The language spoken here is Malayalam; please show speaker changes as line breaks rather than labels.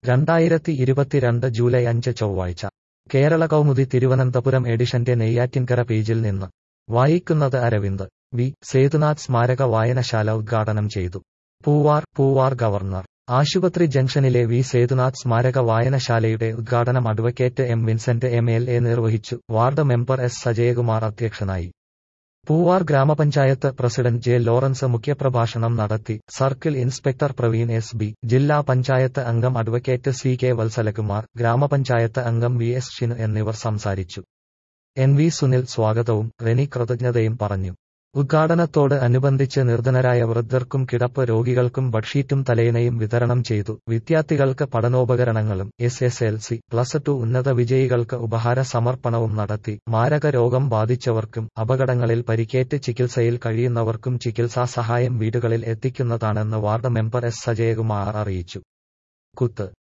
രണ്ടായിരത്തി ഇരുപത്തിരണ്ട് ജൂലൈ അഞ്ച് ചൊവ്വാഴ്ച കേരള കൗമുദി തിരുവനന്തപുരം എഡിഷന്റെ നെയ്യാറ്റിൻകര പേജിൽ നിന്ന് വായിക്കുന്നത് അരവിന്ദ് വി സേതുനാഥ് സ്മാരക വായനശാല ഉദ്ഘാടനം ചെയ്തു പൂവാർ പൂവാർ ഗവർണർ ആശുപത്രി ജംഗ്ഷനിലെ വി സേതുനാഥ് സ്മാരക വായനശാലയുടെ ഉദ്ഘാടനം advocate M Vincent M L A നിർവഹിച്ചു വാർഡ് മെമ്പർ എസ് സജയകുമാർ അധ്യക്ഷനായി പൂവാർ ഗ്രാമപഞ്ചായത്ത് പ്രസിഡന്റ് ജെ ലോറൻസ് മുഖ്യപ്രഭാഷണം നടത്തി circle inspector Praveen S B ജില്ലാ പഞ്ചായത്ത് അംഗം അഡ്വക്കേറ്റ് സി കെ വത്സലകുമാർ ഗ്രാമപഞ്ചായത്ത് അംഗം വി എസ് ഷിനു എന്നിവർ സംസാരിച്ചു എൻ വി സുനിൽ സ്വാഗതവും റെനി കൃതജ്ഞതയും പറഞ്ഞു ഉദ്ഘാടനത്തോട് അനുബന്ധിച്ച് നിർധനരായ വൃദ്ധർക്കും കിടപ്പ് രോഗികൾക്കും ബഡ്ഷീറ്റും തലയിണയും വിതരണം ചെയ്തു വിദ്യാർത്ഥികൾക്ക് പഠനോപകരണങ്ങളും S S L C plus two ഉന്നത വിജയികൾക്ക് ഉപഹാര സമർപ്പണവും നടത്തി മാരക രോഗം ബാധിച്ചവർക്കും അപകടങ്ങളിൽ പരിക്കേറ്റ് ചികിത്സയിൽ കഴിയുന്നവർക്കും ചികിത്സാ സഹായം വീടുകളിൽ എത്തിക്കുന്നതാണെന്ന് വാർഡ് മെമ്പർ എസ് സജയകുമാർ അറിയിച്ചു കുത്ത്